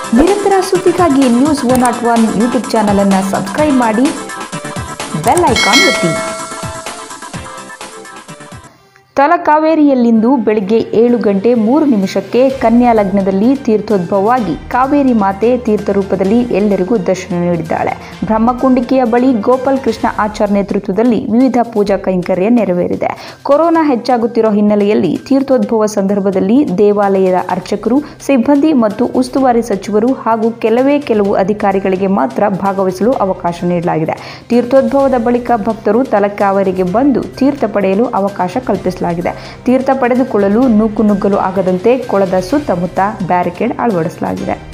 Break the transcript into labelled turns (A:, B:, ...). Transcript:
A: ನಿರಂತರ ಸುದ್ದಿಗಾಗಿ news one nought one YouTube ಚಾನಲನ್ನು ಸಬ್ಸ್ಕ್ರೈಬ್ ಮಾಡಿ ಬೆಲ್ ಐಕಾನ್ ಒತ್ತಿ ತಲಕಾವೇರಿಯಲ್ಲಿಂದು ಬೆಳಗ್ಗೆ ಏಳು ಗಂಟೆ ಮೂರು ನಿಮಿಷಕ್ಕೆ ಕನ್ಯಾ ಲಗ್ನದಲ್ಲಿ ತೀರ್ಥೋದ್ಭವವಾಗಿ ಕಾವೇರಿ ಮಾತೆ ತೀರ್ಥ ರೂಪದಲ್ಲಿ ಎಲ್ಲರಿಗೂ ದರ್ಶನ ನೀಡಿದ್ದಾಳೆ ಬ್ರಹ್ಮಕುಂಡಿಕೆಯ ಬಳಿ ಗೋಪಾಲ್ ಕೃಷ್ಣ ಆಚಾರ್ ನೇತೃತ್ವದಲ್ಲಿ ವಿವಿಧ ಪೂಜಾ ಕೈಂಕರ್ಯ ನೆರವೇರಿದೆ ಕೊರೋನಾ ಹೆಚ್ಚಾಗುತ್ತಿರೋ ಹಿನ್ನೆಲೆಯಲ್ಲಿ ತೀರ್ಥೋದ್ಭವ ಸಂದರ್ಭದಲ್ಲಿ ದೇವಾಲಯದ ಅರ್ಚಕರು ಸಿಬ್ಬಂದಿ ಮತ್ತು ಉಸ್ತುವಾರಿ ಸಚಿವರು ಹಾಗೂ ಕೆಲವೇ ಕೆಲವು ಅಧಿಕಾರಿಗಳಿಗೆ ಮಾತ್ರ ಭಾಗವಹಿಸಲು ಅವಕಾಶ ನೀಡಲಾಗಿದೆ ತೀರ್ಥೋದ್ಭವದ ಬಳಿಕ ಭಕ್ತರು ತಲಕಾವೇರಿಗೆ ಬಂದು ತೀರ್ಥ ಪಡೆಯಲು ಅವಕಾಶ ಕಲ್ಪಿಸಲಾಗಿದೆ ತೀರ್ಥ ಪಡೆದುಕೊಳ್ಳಲು ನೂಕು ನುಗ್ಗಲು ಆಗದಂತೆ ಕೊಳದ ಸುತ್ತಮುತ್ತ ಬ್ಯಾರಿಕೇಡ್ ಅಳವಡಿಸಲಾಗಿದೆ